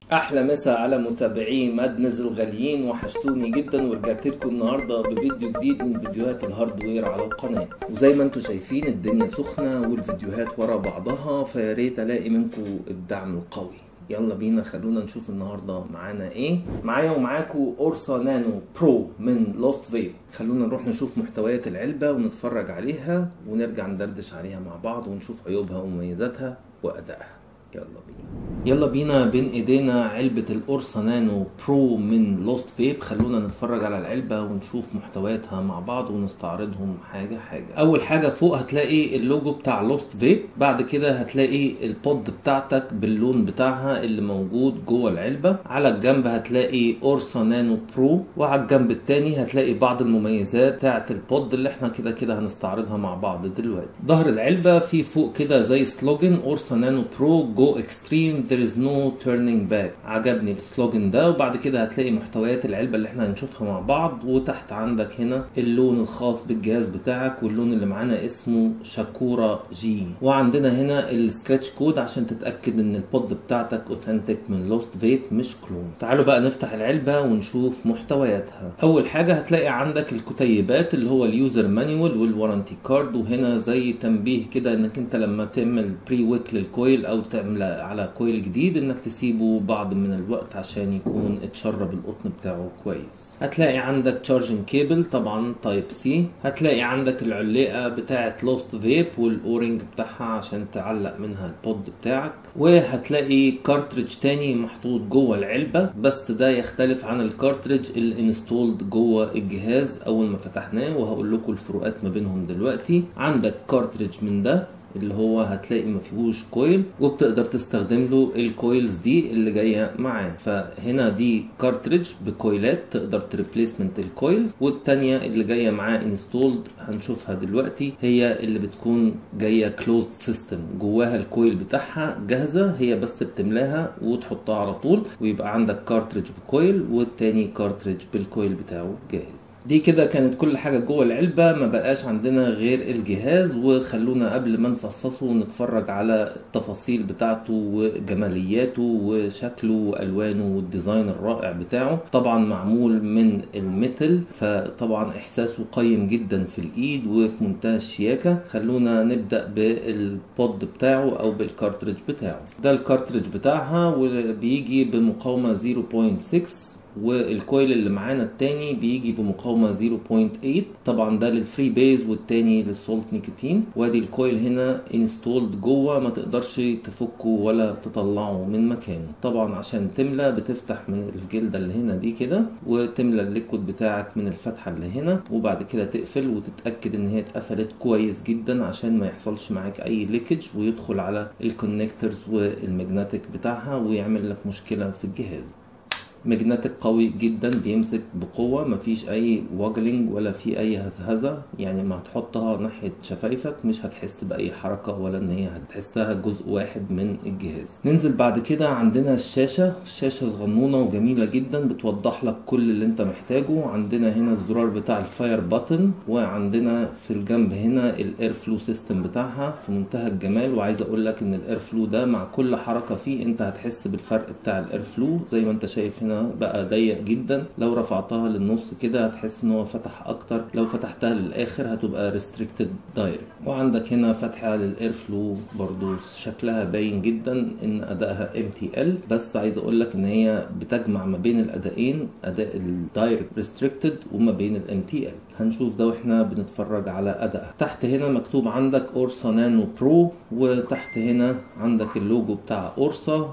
احلى مسا على متابعي مادنز الغاليين وحشتوني جدا ورجعت لكم النهارده بفيديو جديد من فيديوهات الهاردوير على القناه وزي ما انتم شايفين الدنيا سخنه والفيديوهات ورا بعضها فيا ريت الاقي منكم الدعم القوي يلا بينا خلونا نشوف النهارده معانا ايه معايا ومعاكم اورسا نانو برو من لوست فيب خلونا نروح نشوف محتويات العلبه ونتفرج عليها ونرجع ندردش عليها مع بعض ونشوف عيوبها ومميزاتها وادائها يلا بينا يلا بينا بين ايدينا علبة الأورسا نانو برو من لوست فيب خلونا نتفرج على العلبة ونشوف محتوياتها مع بعض ونستعرضهم حاجة حاجة أول حاجة فوق هتلاقي اللوجو بتاع لوست فيب بعد كده هتلاقي البود بتاعتك باللون بتاعها اللي موجود جوه العلبة على الجنب هتلاقي أورسا نانو برو وعلى الجنب التاني هتلاقي بعض المميزات بتاعة البود اللي احنا كده كده هنستعرضها مع بعض دلوقتي ظهر العلبة في فوق كده زي سلوجن أورسا نانو برو جو اكستريم there is no turning back عجبني السلوجن ده وبعد كده هتلاقي محتويات العلبة اللي احنا هنشوفها مع بعض وتحت عندك هنا اللون الخاص بالجهاز بتاعك واللون اللي معانا اسمه شاكورا جي وعندنا هنا السكراتش كود عشان تتأكد ان البود بتاعتك اوثنتيك من لوست فيب مش كلون تعالوا بقى نفتح العلبة ونشوف محتوياتها اول حاجة هتلاقي عندك الكتيبات اللي هو اليوزر مانيوال والورانتي كارد وهنا زي تنبيه كده انك انت لما تعمل بري ويك للكويل او تعمل على كويل جديد انك تسيبه بعض من الوقت عشان يكون اتشرب القطن بتاعه كويس هتلاقي عندك تشارجنج كيبل طبعا تايب سي هتلاقي عندك العلقه بتاعه لوست فيب والاورنج بتاعها عشان تعلق منها البود بتاعك وهتلاقي كارتريج تاني محطوط جوه العلبه بس ده يختلف عن الكارتريج الانستولد جوه الجهاز اول ما فتحناه وهقول لكم الفروقات ما بينهم دلوقتي عندك كارتريج من ده اللي هو هتلاقي ما فيهوش كويل وبتقدر تستخدم له الكويلز دي اللي جايه معاه فهنا دي كارتريج بكويلات تقدر تريبليسمنت الكويلز والتانية اللي جايه معاه انستولد هنشوفها دلوقتي هي اللي بتكون جايه كلوزد سيستم جواها الكويل بتاعها جاهزه هي بس بتملاها وتحطها على طول ويبقى عندك كارتريج بكويل والتاني كارتريج بالكويل بتاعه جاهز دي كده كانت كل حاجة جوه العلبة ما بقاش عندنا غير الجهاز وخلونا قبل ما نفصصه نتفرج على التفاصيل بتاعته وجمالياته وشكله والوانه والديزاين الرائع بتاعه طبعا معمول من الميتل فطبعا احساسه قيم جدا في الايد وفي منتهى الشياكة خلونا نبدأ بالبود بتاعه او بالكارتريج بتاعه ده الكارتريج بتاعها وبيجي بمقاومة 0.6 والكويل اللي معانا التاني بيجي بمقاومة 0.8 طبعا ده للفري بيز والتاني للسولت نيكوتين وادي الكويل هنا انستولد جوه ما تقدرش تفكه ولا تطلعه من مكانه طبعا عشان تملى بتفتح من الجلدة اللي هنا دي كده وتملى الليكود بتاعك من الفتحة اللي هنا وبعد كده تقفل وتتأكد ان هي اتقفلت كويس جدا عشان ما يحصلش معاك اي ليكج ويدخل على الكونكتورز والمagnetic بتاعها ويعمل لك مشكلة في الجهاز ماجنتيك قوي جدا بيمسك بقوة مفيش أي واجلينج ولا في أي هزهزة يعني ما هتحطها ناحية شفايفك مش هتحس بأي حركة ولا إن هي هتحسها جزء واحد من الجهاز ننزل بعد كده عندنا الشاشة الشاشة صغنونة وجميلة جدا بتوضح لك كل اللي أنت محتاجه عندنا هنا الزرار بتاع الفاير باتن وعندنا في الجنب هنا الاير فلو سيستم بتاعها في منتهى الجمال وعايز أقول لك إن الاير فلو ده مع كل حركة فيه أنت هتحس بالفرق بتاع الاير فلو زي ما أنت شايف هنا بقى ضيق جدا لو رفعتها للنص كده هتحس ان هو فتح اكتر لو فتحتها للاخر هتبقى ريستريكتد دايركت وعندك هنا فتحه للاير فلو برضو شكلها باين جدا ان ادائها ام تي ال بس عايز اقول لك ان هي بتجمع ما بين الادائين اداء الدايركت ريستريكتد وما بين الام تي ال هنشوف ده واحنا بنتفرج على ادائها تحت هنا مكتوب عندك اورسا نانو برو وتحت هنا عندك اللوجو بتاع اورسا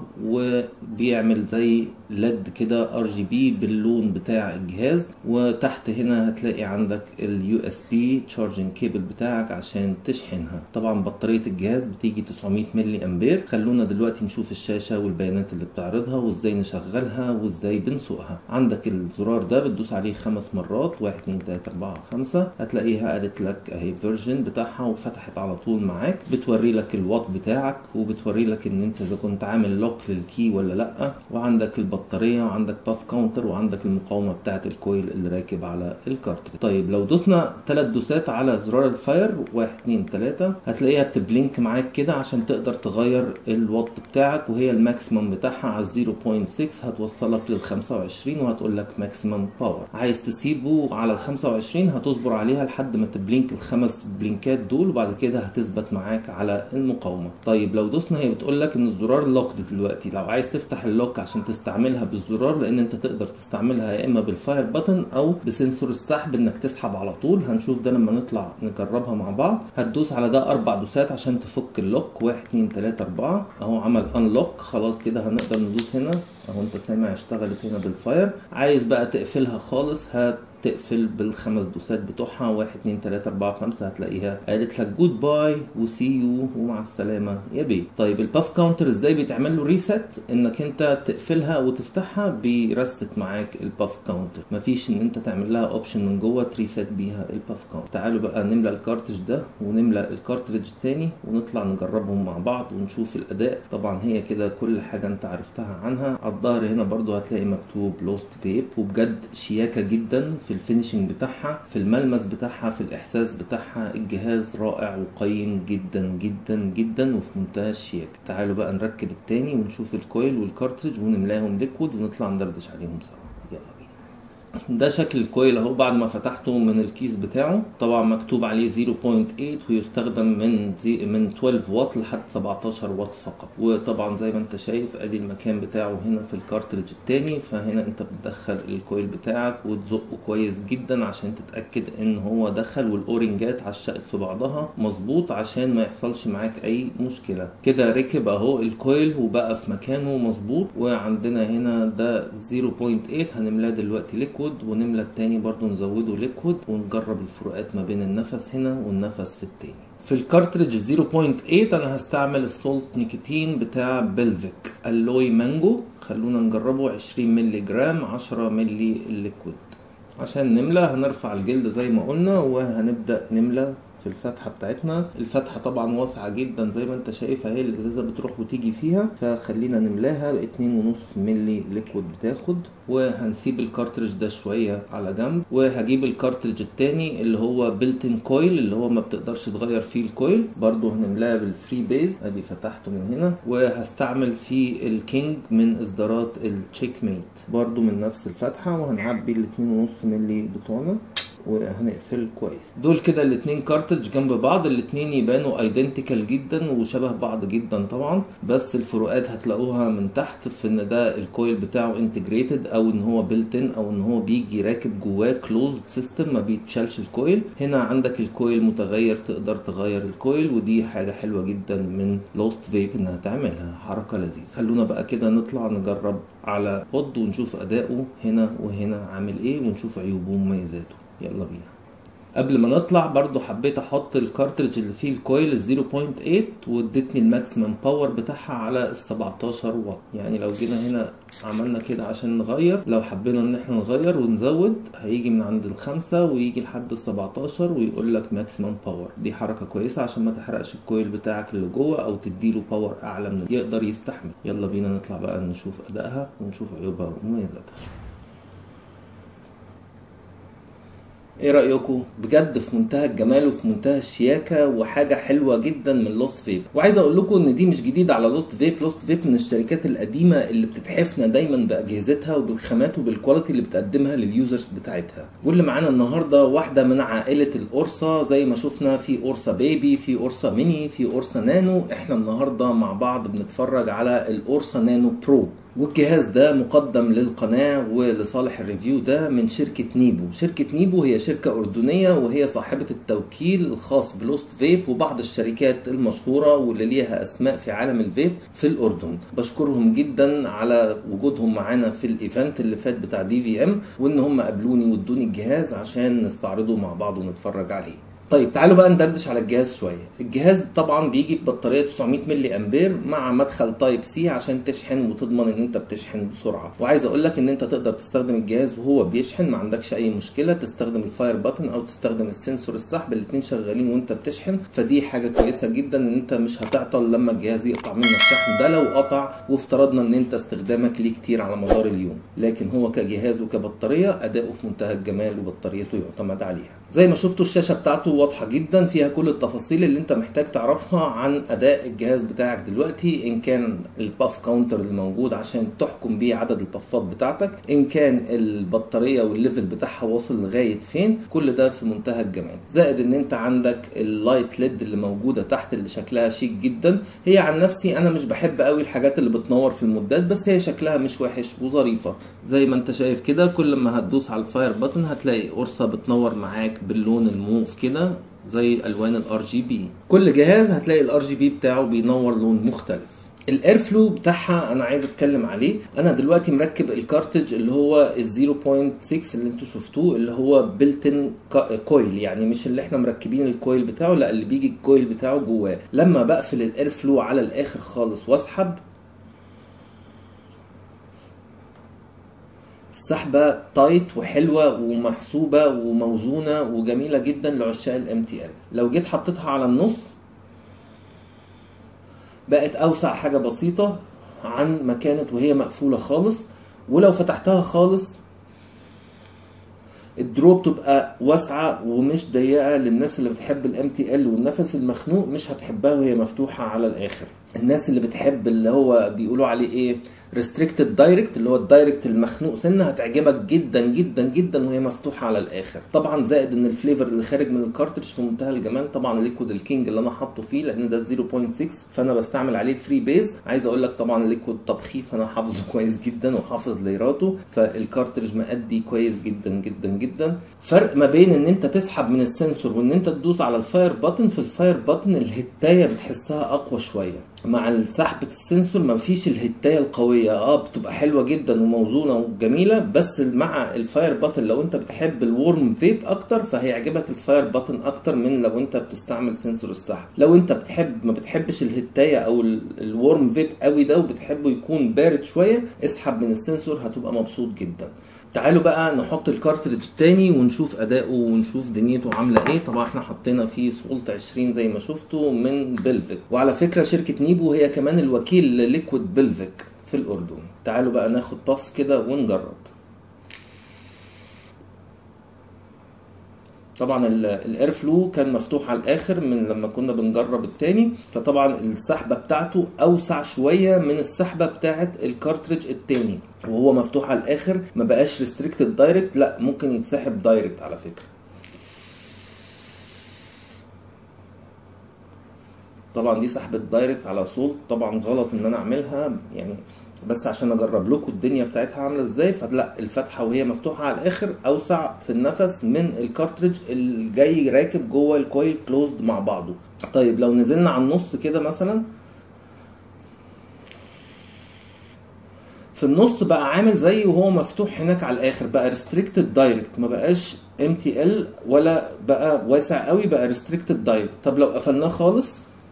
وبيعمل زي ليد كده ار جي بي باللون بتاع الجهاز وتحت هنا هتلاقي عندك اليو اس بي تشارجنج كيبل بتاعك عشان تشحنها طبعا بطاريه الجهاز بتيجي 900 ملي امبير خلونا دلوقتي نشوف الشاشه والبيانات اللي بتعرضها وازاي نشغلها وازاي بنسوقها عندك الزرار ده بتدوس عليه خمس مرات 1 2 3 4 5 هتلاقيها قالت لك اهي فيرجن بتاعها وفتحت على طول معاك بتوري لك الوات بتاعك وبتوري لك ان انت اذا كنت عامل لوك للكي ولا لا وعندك البطاريه البطاريه وعندك باف كاونتر وعندك المقاومه بتاعه الكويل اللي راكب على الكارتريج طيب لو دوسنا ثلاث دوسات على زرار الفاير 1 2 3 هتلاقيها بتبلينك معاك كده عشان تقدر تغير الوات بتاعك وهي الماكسيمم بتاعها على 0.6 هتوصلك لل 25 وهتقول لك ماكسيمم باور عايز تسيبه على ال 25 هتصبر عليها لحد ما تبلينك الخمس بلينكات دول وبعد كده هتثبت معاك على المقاومه طيب لو دوسنا هي بتقول لك ان الزرار لوكد دلوقتي لو عايز تفتح اللوك عشان تستعملها بالزرار لان انت تقدر تستعملها يا اما بالفاير بutton او بسنسور السحب انك تسحب على طول هنشوف ده لما نطلع نجربها مع بعض هتدوس على ده اربع دوسات عشان تفك اللوك 1 2 3 4 اهو عمل انلوك خلاص كده هنقدر ندوس هنا اهو انت سامع اشتغلت هنا بالفاير عايز بقى تقفلها خالص هت تقفل بالخمس دوسات بتوعها واحد اتنين تلاتة اربعة خمسة هتلاقيها قالت لك جود باي وسي يو ومع السلامة يا بيه طيب الباف كاونتر ازاي بيتعمل له ريست انك انت تقفلها وتفتحها بيرست معاك الباف كاونتر مفيش ان انت تعمل لها اوبشن من جوه تريست بيها الباف كاونتر تعالوا بقى نملى الكارتج ده ونملى الكارتريج التاني ونطلع نجربهم مع بعض ونشوف الاداء طبعا هي كده كل حاجة انت عرفتها عنها على الظهر هنا برضو هتلاقي مكتوب لوست فيب وبجد شياكة جدا في الفينشنج بتاعها في الملمس بتاعها في الاحساس بتاعها الجهاز رائع وقيم جدا جدا جدا وفي منتهى الشياكه تعالوا بقى نركب التاني ونشوف الكويل والكارتريج ونملاهم ليكويد ونطلع ندردش عليهم سوا يلا بينا ده شكل الكويل اهو بعد ما فتحته من الكيس بتاعه طبعا مكتوب عليه 0.8 ويستخدم من زي من 12 واط لحد 17 واط فقط وطبعا زي ما انت شايف ادي المكان بتاعه هنا في الكارتريج التاني فهنا انت بتدخل الكويل بتاعك وتزقه كويس جدا عشان تتاكد ان هو دخل والاورنجات عشقت في بعضها مظبوط عشان ما يحصلش معاك اي مشكله كده ركب اهو الكويل وبقى في مكانه مظبوط وعندنا هنا ده 0.8 هنملاه دلوقتي ليكويد ونملى التاني برضو نزوده ليكويد ونجرب الفروقات ما بين النفس هنا والنفس في التاني في الكارتريج 0.8 انا هستعمل السولت نيكوتين بتاع بلفيك الوي مانجو خلونا نجربه 20 مللي جرام 10 مللي الليكويد عشان نملى هنرفع الجلد زي ما قلنا وهنبدأ نملى في الفتحة بتاعتنا الفتحة طبعا واسعة جدا زي ما انت شايف اهي الازازة بتروح وتيجي فيها فخلينا نملاها باتنين ونص ملي ليكويد بتاخد وهنسيب الكارتريج ده شوية على جنب وهجيب الكارتريج التاني اللي هو بيلتن كويل اللي هو ما بتقدرش تغير فيه الكويل برضو هنملاها بالفري بيز ادي فتحته من هنا وهستعمل فيه الكينج من اصدارات التشيك ميت برضو من نفس الفتحة وهنعبي الاتنين ونص ملي بتوعنا وهنقفل كويس دول كده الاتنين كارتج جنب بعض الاتنين يبانوا ايدنتيكال جدا وشبه بعض جدا طبعا بس الفروقات هتلاقوها من تحت في ان ده الكويل بتاعه انتجريتد او ان هو بيلتن او ان هو بيجي راكب جواه كلوزد سيستم ما بيتشالش الكويل هنا عندك الكويل متغير تقدر تغير الكويل ودي حاجه حلوه جدا من لوست فيب انها تعملها حركه لذيذه خلونا بقى كده نطلع نجرب على بود ونشوف اداؤه هنا وهنا عامل ايه ونشوف عيوبه ومميزاته يلا بينا قبل ما نطلع برضو حبيت احط الكارتريج اللي فيه الكويل ال 0.8 وادتني الماكسيمم باور بتاعها على ال 17 واط يعني لو جينا هنا عملنا كده عشان نغير لو حبينا ان احنا نغير ونزود هيجي من عند الخمسة ويجي لحد ال 17 ويقول لك ماكسيمم باور دي حركة كويسة عشان ما تحرقش الكويل بتاعك اللي جوه او تديله باور اعلى من يقدر يستحمل يلا بينا نطلع بقى نشوف ادائها ونشوف عيوبها ومميزاتها ايه رايكم بجد في منتهى الجمال وفي منتهى الشياكه وحاجه حلوه جدا من لوست فيب وعايز اقول لكم ان دي مش جديده على لوست فيب لوست فيب من الشركات القديمه اللي بتتحفنا دايما باجهزتها وبالخامات وبالكواليتي اللي بتقدمها لليوزرز بتاعتها واللي معانا النهارده واحده من عائله الاورسا زي ما شفنا في اورسا بيبي في اورسا ميني في اورسا نانو احنا النهارده مع بعض بنتفرج على الاورسا نانو برو والجهاز ده مقدم للقناة ولصالح الريفيو ده من شركة نيبو شركة نيبو هي شركة أردنية وهي صاحبة التوكيل الخاص بلوست فيب وبعض الشركات المشهورة واللي ليها أسماء في عالم الفيب في الأردن بشكرهم جدا على وجودهم معانا في الإيفنت اللي فات بتاع دي في ام وإن هم قابلوني وادوني الجهاز عشان نستعرضه مع بعض ونتفرج عليه طيب تعالوا بقى ندردش على الجهاز شويه الجهاز طبعا بيجي ببطاريه 900 ملي امبير مع مدخل تايب سي عشان تشحن وتضمن ان انت بتشحن بسرعه وعايز اقول لك ان انت تقدر تستخدم الجهاز وهو بيشحن ما عندكش اي مشكله تستخدم الفاير باتن او تستخدم السنسور السحب الاثنين شغالين وانت بتشحن فدي حاجه كويسه جدا ان انت مش هتعطل لما الجهاز يقطع منك شحن ده لو قطع وافترضنا ان انت استخدامك ليه كتير على مدار اليوم لكن هو كجهاز وكبطاريه اداؤه في منتهى الجمال وبطاريته يعتمد عليها زي ما شفتوا الشاشه بتاعته واضحه جدا فيها كل التفاصيل اللي انت محتاج تعرفها عن اداء الجهاز بتاعك دلوقتي ان كان الباف كاونتر اللي موجود عشان تحكم بيه عدد البافات بتاعتك ان كان البطاريه والليفل بتاعها واصل لغايه فين كل ده في منتهى الجمال زائد ان انت عندك اللايت ليد اللي موجوده تحت اللي شكلها شيك جدا هي عن نفسي انا مش بحب قوي الحاجات اللي بتنور في المدات بس هي شكلها مش وحش وظريفه زي ما انت شايف كده كل ما هتدوس على الفاير بutton هتلاقي قرصه بتنور معاك باللون الموف كده زي الوان الار جي بي كل جهاز هتلاقي الار جي بي بتاعه بينور لون مختلف الاير فلو بتاعها انا عايز اتكلم عليه انا دلوقتي مركب الكارتج اللي هو ال 0.6 اللي انتوا شفتوه اللي هو بلتن كويل يعني مش اللي احنا مركبين الكويل بتاعه لا اللي بيجي الكويل بتاعه جواه لما بقفل الاير فلو على الاخر خالص واسحب السحبه تايت وحلوه ومحسوبه وموزونه وجميله جدا لعشاق الام تي ال لو جيت حطيتها على النص بقت اوسع حاجه بسيطه عن ما كانت وهي مقفوله خالص ولو فتحتها خالص الدروب تبقى واسعه ومش ضيقه للناس اللي بتحب الام تي ال والنفس المخنوق مش هتحبها وهي مفتوحه على الاخر الناس اللي بتحب اللي هو بيقولوا عليه ايه ريستريكتد دايركت اللي هو الدايركت المخنوق سنه هتعجبك جدا جدا جدا وهي مفتوحه على الاخر طبعا زائد ان الفليفر اللي خارج من الكارتريج في منتهى الجمال طبعا ليكويد الكينج اللي انا حاطه فيه لان ده 0.6 فانا بستعمل عليه فري بيز عايز اقول لك طبعا ليكويد طبخي فانا حافظه كويس جدا وحافظ ليراته فالكارتريج مأدي كويس جدا جدا جدا فرق ما بين ان انت تسحب من السنسور وان انت تدوس على الفاير باتن في الفاير باتن الهتايه بتحسها اقوى شويه مع سحبة السنسور ما فيش الهتايه القويه اه بتبقى حلوه جدا وموزونه وجميله بس مع الفاير باتن لو انت بتحب الورم فيب اكتر فهيعجبك الفاير باتن اكتر من لو انت بتستعمل سنسور السحب لو انت بتحب ما بتحبش الهتايه او الورم فيب قوي ده وبتحبه يكون بارد شويه اسحب من السنسور هتبقى مبسوط جدا تعالوا بقى نحط الكارتريج تاني ونشوف اداؤه ونشوف دنيته عامله ايه طبعا احنا حطينا فيه سولت 20 زي ما شفتوا من بلفيك وعلى فكره شركه نيبو هي كمان الوكيل لليكويد بلفيك في الاردن تعالوا بقى ناخد طف كده ونجرب طبعا الاير فلو كان مفتوح على الاخر من لما كنا بنجرب التاني فطبعا السحبه بتاعته اوسع شويه من السحبه بتاعه الكارتريج التاني وهو مفتوح على الاخر ما بقاش ريستريكتد دايركت لا ممكن يتسحب دايركت على فكره طبعا دي سحبة دايركت على صوت طبعا غلط ان انا اعملها يعني بس عشان اجرب لكم الدنيا بتاعتها عامله ازاي فلا الفتحه وهي مفتوحه على الاخر اوسع في النفس من الكارتريج اللي جاي راكب جوه الكويل كلوزد مع بعضه طيب لو نزلنا على النص كده مثلا في النص بقى عامل زي وهو مفتوح هناك على الاخر بقى ريستريكتد دايركت ما بقاش ام تي ال ولا بقى واسع قوي بقى ريستريكتد دايركت طب لو قفلناه خالص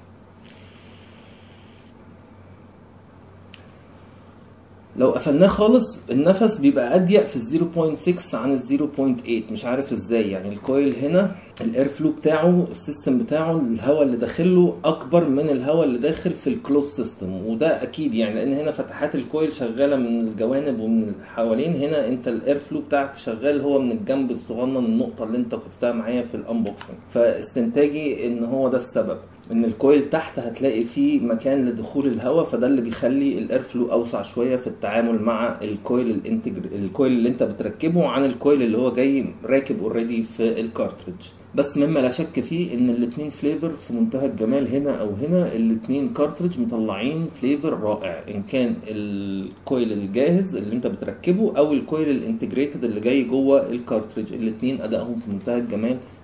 لو قفلناه خالص النفس بيبقى اضيق في ال 0.6 عن ال 0.8 مش عارف ازاي يعني الكويل هنا الاير فلو بتاعه السيستم بتاعه الهواء اللي داخله اكبر من الهواء اللي داخل في الكلوز سيستم وده اكيد يعني لان هنا فتحات الكويل شغاله من الجوانب ومن الحوالين هنا انت الاير فلو بتاعك شغال هو من الجنب الصغنن النقطه اللي انت كنتها معايا في الانبوكسنج فاستنتاجي ان هو ده السبب ان الكويل تحت هتلاقي فيه مكان لدخول الهواء فده اللي بيخلي الاير فلو اوسع شويه في التعامل مع الكويل الانتجر الكويل اللي انت بتركبه عن الكويل اللي هو جاي راكب اوريدي في الكارتريج بس مما لا شك فيه ان الاتنين فليفر في منتهى الجمال هنا او هنا الاتنين كارتريج مطلعين فليفر رائع ان كان الكويل الجاهز اللي انت بتركبه او الكويل الانتجريتد اللي جاي جوه الكارتريج الاتنين ادائهم في منتهى الجمال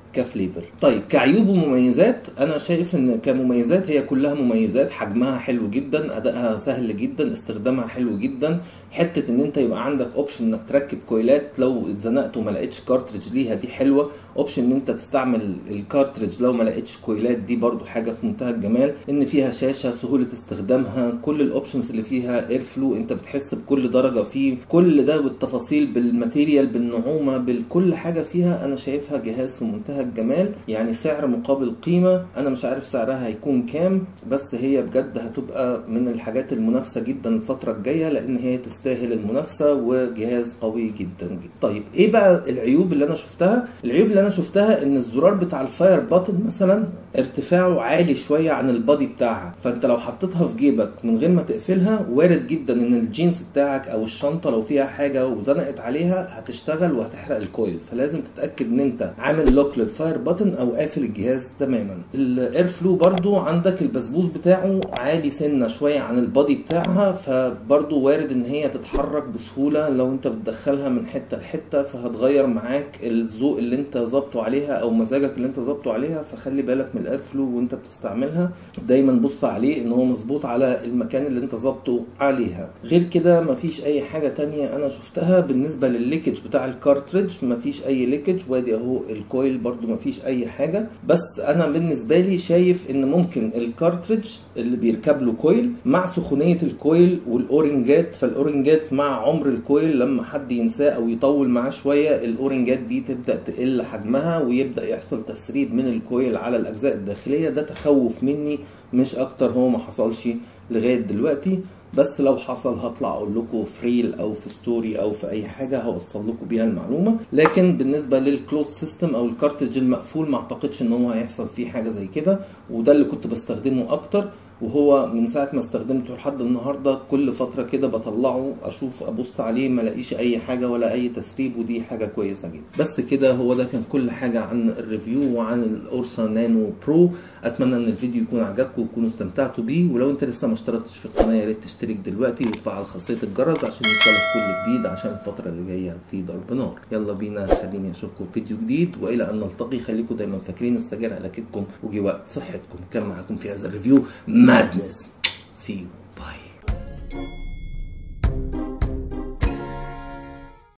كفليفر طيب كعيوب ومميزات انا شايف ان كمميزات هي كلها مميزات حجمها حلو جدا ادائها سهل جدا استخدامها حلو جدا حته ان انت يبقى عندك اوبشن انك تركب كويلات لو اتزنقت وما لقيتش كارتريج ليها دي حلوه اوبشن ان انت تستعمل الكارتريج لو ما لقيتش كويلات دي برضو حاجه في منتهى الجمال ان فيها شاشه سهوله استخدامها كل الاوبشنز اللي فيها اير فلو انت بتحس بكل درجه فيه كل ده بالتفاصيل بالماتيريال بالنعومه بكل حاجه فيها انا شايفها جهاز في منتهى الجمال يعني سعر مقابل قيمه انا مش عارف سعرها هيكون كام بس هي بجد هتبقى من الحاجات المنافسه جدا الفتره الجايه لان هي تستاهل المنافسه وجهاز قوي جدا جدا طيب ايه بقى العيوب اللي انا شفتها العيوب اللي انا شفتها ان الزرار بتاع الفاير باتن مثلا ارتفاعه عالي شويه عن البادي بتاعها فانت لو حطيتها في جيبك من غير ما تقفلها وارد جدا ان الجينز بتاعك او الشنطه لو فيها حاجه وزنقت عليها هتشتغل وهتحرق الكويل فلازم تتاكد ان انت عامل لوك للفاير باتن او قافل الجهاز تماما الاير فلو برضو عندك البسبوس بتاعه عالي سنه شويه عن البادي بتاعها فبرضو وارد ان هي تتحرك بسهوله لو انت بتدخلها من حته لحته فهتغير معاك الذوق اللي انت ظابطه عليها او مزاجك اللي انت ظابطه عليها فخلي بالك من الاير فلو وانت بتستعملها دايما بص عليه ان هو مظبوط على المكان اللي انت ظابطه عليها غير كده مفيش اي حاجه تانية انا شفتها بالنسبه للليكج بتاع الكارتريج مفيش اي ليكج وادي اهو الكويل برضو مفيش اي حاجه بس انا بالنسبه لي شايف ان ممكن الكارتريج اللي بيركب له كويل مع سخونيه الكويل والاورنجات فالاورنجات مع عمر الكويل لما حد ينساه او يطول معاه شويه الاورنجات دي تبدا تقل حجمها ويبدا يحصل تسريب من الكويل على الاجزاء الداخليه ده تخوف مني مش اكتر هو ما حصلش لغايه دلوقتي بس لو حصل هطلع اقول لكم في ريل او في ستوري او في اي حاجه هوصل لكم بيها المعلومه لكن بالنسبه للكلوز سيستم او الكارتج المقفول ما اعتقدش ان هو هيحصل فيه حاجه زي كده وده اللي كنت بستخدمه اكتر وهو من ساعه ما استخدمته لحد النهارده كل فتره كده بطلعه اشوف ابص عليه ما الاقيش اي حاجه ولا اي تسريب ودي حاجه كويسه جدا بس كده هو ده كان كل حاجه عن الريفيو وعن الاورسا نانو برو اتمنى ان الفيديو يكون عجبكم وتكونوا استمتعتوا بيه ولو انت لسه ما اشتركتش في القناه يا ريت تشترك دلوقتي وتفعل خاصيه الجرس عشان يوصلك كل جديد عشان الفتره اللي جايه في ضرب نار يلا بينا خليني اشوفكم في فيديو جديد والى ان نلتقي خليكم دايما فاكرين السجاير على كتكم وجي وقت صحتكم كان معاكم في هذا الريفيو مادنس See you. Bye.